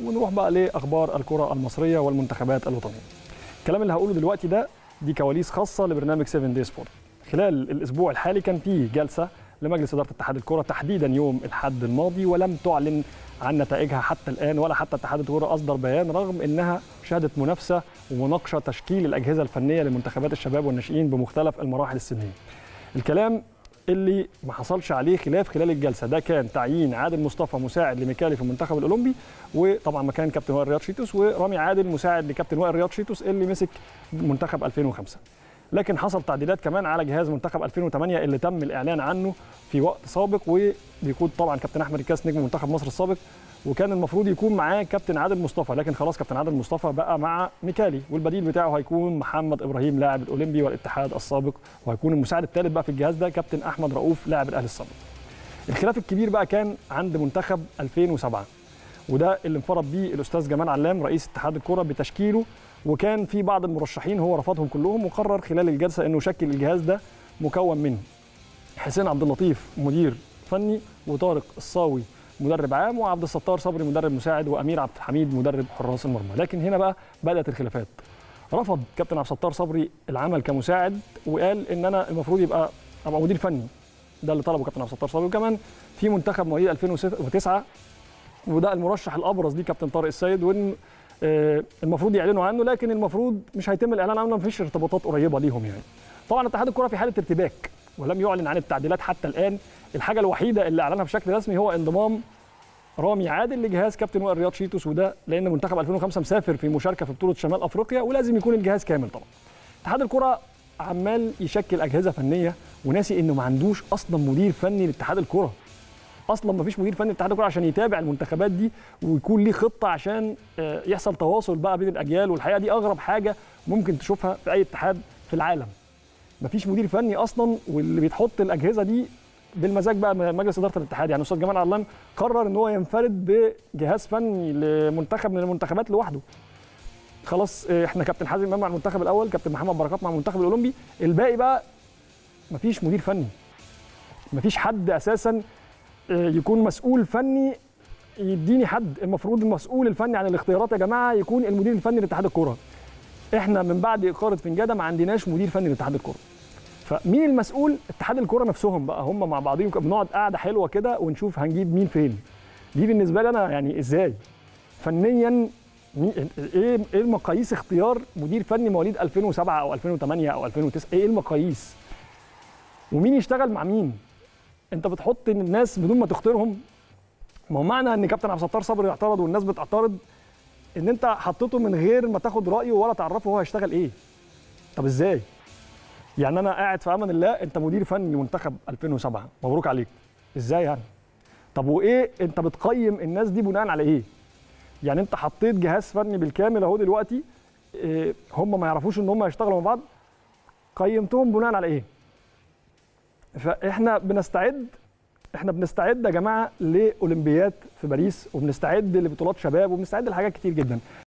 ونروح بقى لاخبار الكره المصريه والمنتخبات الوطنيه الكلام اللي هقوله دلوقتي ده دي كواليس خاصه لبرنامج 7 دي سبورت خلال الاسبوع الحالي كان في جلسه لمجلس اداره اتحاد الكره تحديدا يوم الاحد الماضي ولم تعلن عن نتائجها حتى الان ولا حتى اتحاد الكره اصدر بيان رغم انها شهدت منافسه ومناقشه تشكيل الاجهزه الفنيه لمنتخبات الشباب والناشئين بمختلف المراحل السنيه. الكلام اللي ما حصلش عليه خلاف خلال الجلسه ده كان تعيين عادل مصطفى مساعد لميكالي في المنتخب الاولمبي وطبعا مكان كابتن وائل رياض شيتوس ورامي عادل مساعد لكابتن وائل رياض شيتوس اللي مسك منتخب 2005 لكن حصل تعديلات كمان على جهاز منتخب 2008 اللي تم الاعلان عنه في وقت سابق وبيقود طبعا كابتن احمد الكاس نجم منتخب مصر السابق وكان المفروض يكون معاه كابتن عادل مصطفى لكن خلاص كابتن عادل مصطفى بقى مع ميكالي والبديل بتاعه هيكون محمد ابراهيم لاعب الاولمبي والاتحاد السابق وهيكون المساعد الثالث بقى في الجهاز ده كابتن احمد رؤوف لاعب الاهلي السابق الخلاف الكبير بقى كان عند منتخب 2007 وده اللي انفرد بيه الاستاذ جمال علام رئيس اتحاد الكره بتشكيله وكان في بعض المرشحين هو رفضهم كلهم وقرر خلال الجلسه انه يشكل الجهاز ده مكون من حسين عبد اللطيف مدير فني وطارق الصاوي مدرب عام وعبد الستار صبري مدرب مساعد وامير عبد الحميد مدرب حراس المرمى لكن هنا بقى بدات الخلافات رفض كابتن عبد الستار صبري العمل كمساعد وقال ان انا المفروض يبقى ابقى مدير فني ده اللي طلبه كابتن عبد الستار صبري وكمان في منتخب مواليد 2009 وده المرشح الابرز ليه كابتن طارق السيد وان المفروض يعلنوا عنه لكن المفروض مش هيتم الاعلان عنه مفيش ارتباطات قريبه ليهم يعني طبعا اتحاد الكره في حاله ارتباك ولم يعلن عن التعديلات حتى الان الحاجه الوحيده اللي اعلنها بشكل رسمي هو انضمام رامي عادل لجهاز كابتن وائل رياض شيتوس وده لان منتخب 2005 مسافر في مشاركه في بطوله شمال افريقيا ولازم يكون الجهاز كامل طبعا اتحاد الكره عمال يشكل اجهزه فنيه وناسي انه ما عندوش اصلا مدير فني لاتحاد الكره اصلا ما فيش مدير فني لاتحاد الكره عشان يتابع المنتخبات دي ويكون ليه خطه عشان يحصل تواصل بقى بين الاجيال والحقيقه دي اغرب حاجه ممكن تشوفها في اي اتحاد في العالم ما فيش مدير فني اصلا واللي بيتحط الاجهزه دي بالمزاج بقى مجلس اداره الاتحاد يعني استاذ جمال علام قرر ان هو ينفرد بجهاز فني لمنتخب من المنتخبات لوحده خلاص احنا كابتن حازم امام مع المنتخب الاول كابتن محمد بركات مع المنتخب الاولمبي الباقي بقى مفيش مدير فني مفيش حد اساسا يكون مسؤول فني يديني حد المفروض المسؤول الفني عن الاختيارات يا جماعه يكون المدير الفني لاتحاد الكره احنا من بعد اقاله فنجاده ما عندناش مدير فني لاتحاد الكره فمين المسؤول اتحاد الكره نفسهم بقى هم مع بعضهم بنقعد قاعده حلوه كده ونشوف هنجيب مين فين دي بالنسبه لي انا يعني ازاي فنيا ايه ايه المقاييس اختيار مدير فني مواليد 2007 او 2008 او 2009 ايه المقاييس ومين يشتغل مع مين انت بتحط الناس بدون ما تختارهم ما هو معنى ان كابتن عبد الستار صبري يعترض والناس بتعترض ان انت حطيته من غير ما تاخد رايه ولا تعرفه هو هيشتغل ايه طب ازاي يعني انا قاعد في امان الله انت مدير فني منتخب 2007 مبروك عليك ازاي يعني طب وايه انت بتقيم الناس دي بناء على ايه يعني انت حطيت جهاز فني بالكامل اهو دلوقتي إيه هم ما يعرفوش ان هم هيشتغلوا مع بعض قيمتهم بناء على ايه فاحنا بنستعد احنا بنستعد يا جماعه لاولمبيات في باريس وبنستعد لبطولات شباب وبنستعد لحاجات كتير جدا